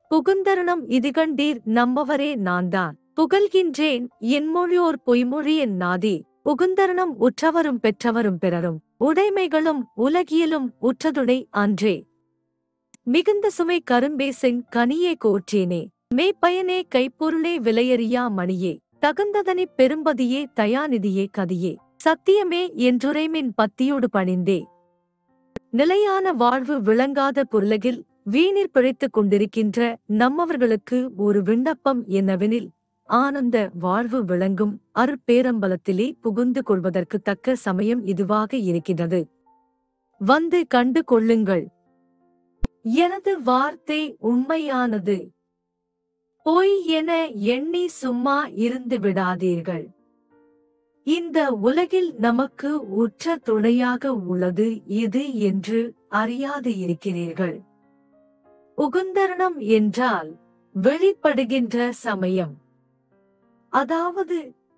புகுந்தருணம் இதுகண்டீர் நம்மவரே நான்தான் புகழ்கின்றேன் என்மொழியோர் பொய்மொழியன் நாதி புகுந்தருணம் உற்றவரும் பெற்றவரும் பிறரும் உடைமைகளும் உலகியலும் உற்றதுடை அன்றே மிகுந்த சுமை கரும்பேசெங் கனியே கோற்றேனே மேப்பயனே கைப்பொருளே விலையறியா மணியே தகுந்ததனிப் பெரும்பதியே தயாநிதியே கதியே சத்தியமே என்றுரைமின் பத்தியோடு பணிந்தே நிலையான வாழ்வு விளங்காத பொருளகில் வீணிற் பிழைத்துக் கொண்டிருக்கின்ற நம்மவர்களுக்கு ஒரு விண்ணப்பம் என்னவெனில் ஆனந்த வாழ்வு விளங்கும் அருட்பேரம்பலத்திலே புகுந்து கொள்வதற்கு தக்க சமயம் இதுவாக இருக்கின்றது வந்து கண்டு கொள்ளுங்கள் எனது வார்த்தை உண்மையானது பொய் என எண்ணி சும்மா இருந்து விடாதீர்கள் இந்த உலகில் நமக்கு உற்ற துணையாக உள்ளது எது என்று அறியாது இருக்கிறீர்கள் உகுந்தரணம் என்றால் வெளிப்படுகின்ற சமயம் அதாவது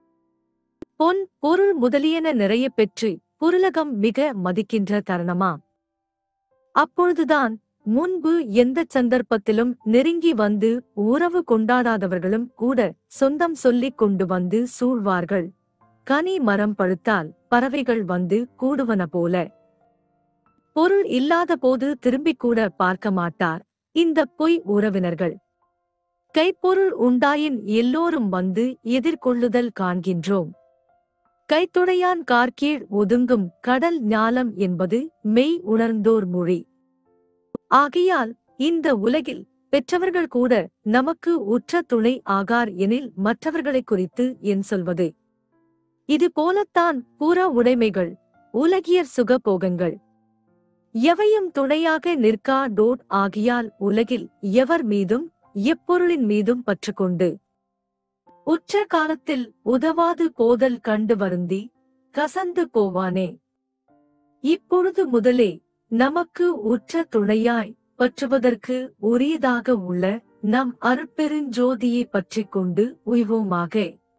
பொன் பொருள் முதலியன நிறைய பெற்று புருலகம் மிக மதிக்கின்ற தருணமா அப்பொழுதுதான் முன்பு எந்த சந்தர்ப்பத்திலும் நெருங்கி வந்து உறவு கொண்டாடாதவர்களும் கூட சொந்தம் சொல்லிக் கொண்டு வந்து சூழ்வார்கள் கனி மரம் பழுத்தால் பறவைகள் வந்து கூடுவன போல பொருள் இல்லாத போது திரும்பிக் கூட பார்க்க மாட்டார் இந்த பொய் உறவினர்கள் கைப்பொருள் உண்டாயின் எல்லோரும் வந்து எதிர்கொள்ளுதல் காண்கின்றோம் கைத்துடையான் கார்கீழ் ஒதுங்கும் கடல் ஞாலம் என்பது மெய் உணர்ந்தோர் மொழி ஆகையால் இந்த உலகில் பெற்றவர்கள் கூட நமக்கு உற்ற துணை ஆகார் எனில் மற்றவர்களைக் குறித்து என் சொல்வது இது போலத்தான் புற உடைமைகள் உலகியற் சுகபோகங்கள் எவையும் துணையாக நிற்கா டோட் ஆகியால் உலகில் எவர் மீதும் எப்பொருளின் மீதும் பற்றுக்கொண்டு உற்ற காலத்தில் உதவாது போதல் கண்டு வருந்தி கசந்து போவானே இப்பொழுது முதலே நமக்கு உற்ற துணையாய் பற்றுவதற்கு உரியதாக உள்ள நம் அருட்பெருஞ்சோதியை பற்றிக் கொண்டு உய்வோமாக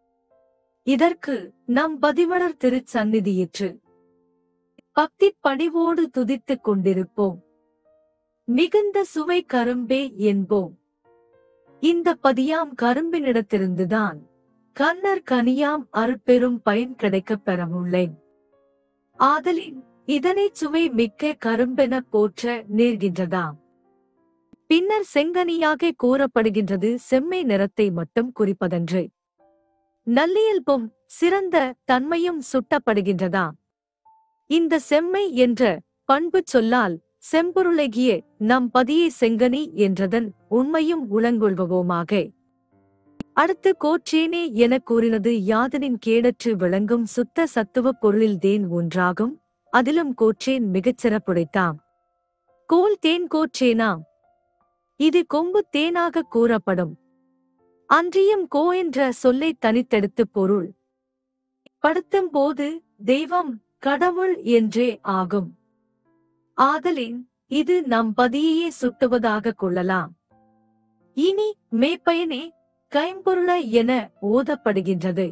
இதற்கு நம் பதிவளர் திருச்சந்நிதியிற்று பக்தி பணிவோடு துதித்துக் கொண்டிருப்போம் மிகுந்த சுவை கரும்பே என்போம் இந்த பதியாம் கரும்பினிடத்திருந்துதான் கண்ணர் கனியாம் அருட்பெரும் பயன் கிடைக்கப் பெறவுள்ளேன் ஆதலின் இதனை சுவை மிக்க கரும்பென போற்ற நேர்கின்றதாம் பின்னர் செங்கனியாக கூறப்படுகின்றது செம்மை நிறத்தை மட்டும் குறிப்பதன்று நல்லியல்பும் சிறந்த தன்மையும் சுட்டப்படுகின்றதாம் இந்த செம்மை என்ற பண்பு சொல்லால் செம்பொருளகிய நம் பதியை செங்கனி என்றதன் உண்மையும் உளங்கொள்வோமாக அடுத்து கோற்றேனே எனக் கூறினது யாதனின் கேடற்று விளங்கும் சுத்த சத்துவப் பொருளில் தேன் ஒன்றாகும் அதிலும் கோற்றேன் மிகச் சிறப்புடைத்தாம் கோல் தேன் கோற்றேனாம் இது கொம்பு தேனாக கூறப்படும் அன்றியும் கோ என்ற சொல்லை தனித்தெடுத்து பொருள் படுத்தும் போது தெய்வம் கடவுள் என்றே ஆகும் ஆதலின் இது நம் பதியையே சுட்டுவதாக கொள்ளலாம் இனி மேப்பயனே கைம்பொருள என ஓதப்படுகின்றது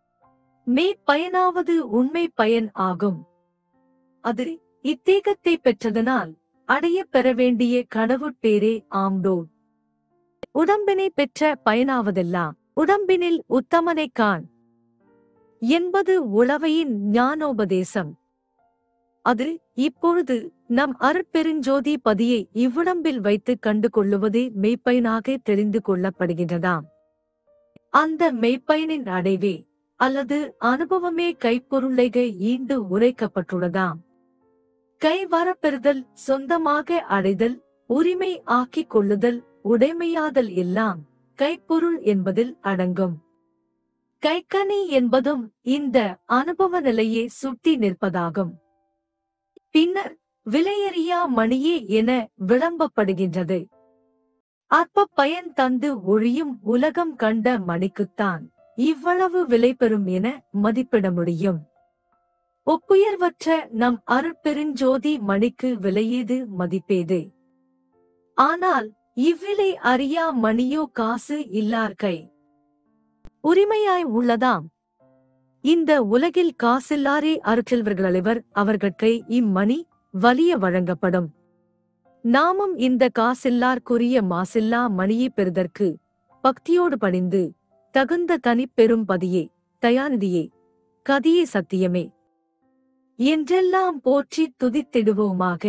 மேப்பயனாவது உண்மை பயன் ஆகும் அது இத்தேகத்தை பெற்றதனால் அடையப் பெற வேண்டிய கடவுட்பேரே ஆம்டோ உடம்பினை பெற்ற பயனாவதெல்லாம் உடம்பினில் உத்தமனைக் காண் என்பது உளவையின் ஞானோபதேசம் அது இப்பொழுது நம் அருட்பெருஞ்சோதி பதியை இவ்வுடம்பில் வைத்து கண்டு கொள்ளுவதே மெய்ப்பயனாக தெரிந்து கொள்ளப்படுகின்றதாம் அந்த மெய்ப்பயனின் அடைவே அல்லது அனுபவமே கைப்பொருளைக ஈண்டு உரைக்கப்பட்டுள்ளதாம் கை வரப்பெறுதல் சொந்தமாக அடைதல் உரிமை ஆக்கிக் கொள்ளுதல் உடைமையாதல் எல்லாம் கைப்பொருள் என்பதில் அடங்கும் கைக்கனி என்பதும் இந்த அனுபவ நிலையே சுட்டி நிற்பதாகும் பின்னர் விலையறியா மணியே என விளம்பப்படுகின்றது அற்ப பயன் தந்து ஒழியும் உலகம் கண்ட மணிக்குத்தான் இவ்வளவு விலை பெறும் என மதிப்பிட முடியும் ஒப்புயர்வற்ற நம் அருட்பெருஞ்சோதி மணிக்கு விலையேது மதிப்பேது ஆனால் இவ்விலை அறியா மணியோ காசு இல்லார் கை உரிமையாய் உள்ளதாம் இந்த உலகில் காசில்லாரே அருற்றல்வர்களவர் அவர்கட்கை இம்மணி வலிய வழங்கப்படும் நாமும் இந்த காசில்லார்க்குரிய மாசில்லா மணியை பெறுதற்கு பக்தியோடு பணிந்து தகுந்த தனிப்பெரும் பதியே தயாநிதியே கதியே சத்தியமே என்றெல்லாம் போற்றித் துதித்திடுவோமாக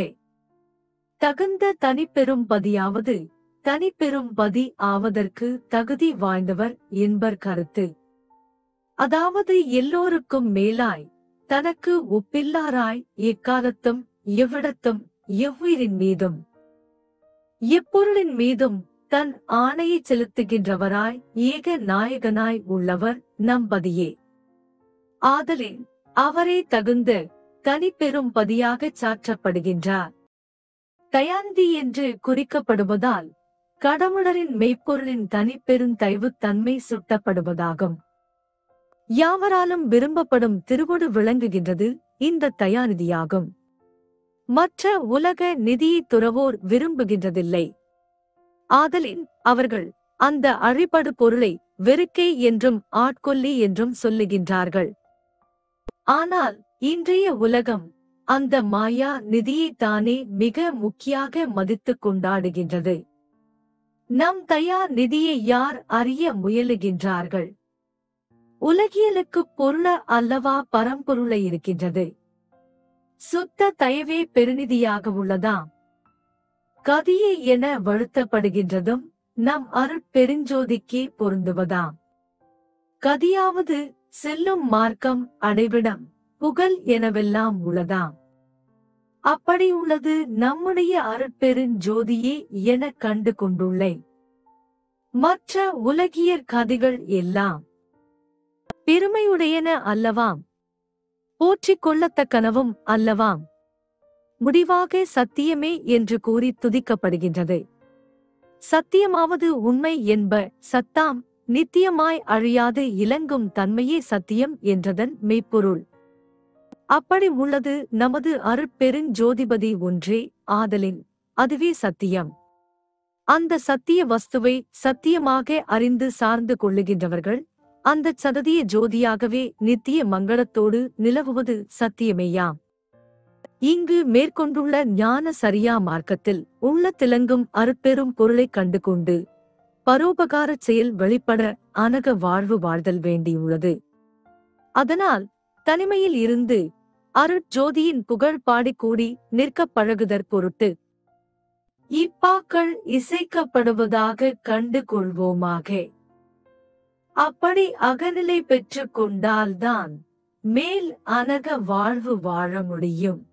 தகுந்த தனிப்பெரும் பதியாவது தனிப்பெரும் பதி ஆவதற்கு தகுதி வாய்ந்தவர் என்பர் கருத்து அதாவது எல்லோருக்கும் மேலாய் தனக்கு ஒப்பில்லாராய் எக்காலத்தும் எவ்விடத்தும் எவ்வுயிரின் மீதும் எப்பொருளின் மீதும் தன் ஆணையை செலுத்துகின்றவராய் ஏக நாயகனாய் உள்ளவர் நம்பதியே ஆதலின் அவரே தகுந்த தனிப்பெரும் பதியாகச் சாற்றப்படுகின்றார் தயாந்தி என்று குறிக்கப்படுவதால் கடவுளரின் மெய்ப்பொருளின் தனிப்பெரும் தன்மை சுட்டப்படுவதாகும் யாவராலும் விரும்பப்படும் திருவொடு விளங்குகின்றது இந்த தயாநிதியாகும் மற்ற உலக நிதியை துறவோர் விரும்புகின்றதில்லை ஆதலின் அவர்கள் அந்த அழிபடு பொருளை வெறுக்கை என்றும் ஆட்கொல்லி என்றும் சொல்லுகின்றார்கள் ஆனால் இன்றைய உலகம் அந்த மாயா நிதியைத் தானே மிக முக்கியாக மதித்துக் கொண்டாடுகின்றது நம் தயா நிதியை யார் அறிய முயலுகின்றார்கள் உலகியலுக்கு பொருள அல்லவா பரம்பொருளை இருக்கின்றது சுத்த தயவே பெருநிதியாக உள்ளதாம் கதியே என வழுத்தப்படுகின்றதும் நம் அருட்பெருஞ்சோதிக்கே பொருந்துவதாம் கதியாவது செல்லும் மார்க்கம் அடைவிடம் புகழ் எனவெல்லாம் உள்ளதாம் அப்படி உள்ளது நம்முடைய அருட்பெருஞ்சோதியே என கண்டு கொண்டுள்ளேன் மற்ற உலகியற் கதைகள் எல்லாம் பெருமையுடையன அல்லவாம் போற்றிக் கொள்ளத்தக்கனவும் அல்லவாம் முடிவாக சத்தியமே என்று கூறி துதிக்கப்படுகின்றது சத்தியமாவது உண்மை என்ப சத்தாம் நித்தியமாய் அழியாது இலங்கும் தன்மையே சத்தியம் என்றதன் மெய்ப்பொருள் அப்படி உள்ளது நமது அருட்பெருஞ்சோதிபதி ஒன்றே ஆதலின் அதுவே சத்தியம் அந்த சத்திய வஸ்துவை சத்தியமாக அறிந்து சார்ந்து கொள்ளுகின்றவர்கள் அந்தச் சததிய ஜோதியாகவே நித்திய மங்களத்தோடு நிலவுவது சத்தியமேயாம் இங்கு மேற்கொண்டுள்ள ஞான சரியா மார்க்கத்தில் உள்ள திலங்கும் அருட்பெரும் பொருளைக் கண்டு கொண்டு பரோபகாரச் செயல் வெளிப்பட அனக வாழ்வு வாழ்தல் வேண்டியுள்ளது அதனால் தனிமையில் இருந்து அருட்ஜோதியின் புகழ் பாடிக்கூடி நிற்கப் பழகுதற் பொருட்டு இப்பாக்கள் இசைக்கப்படுவதாக கண்டு கொள்வோமாக அப்படி அகநிலை பெற்றுக் கொண்டால்தான் மேல் அனக வாழ்வு வாழ முடியும்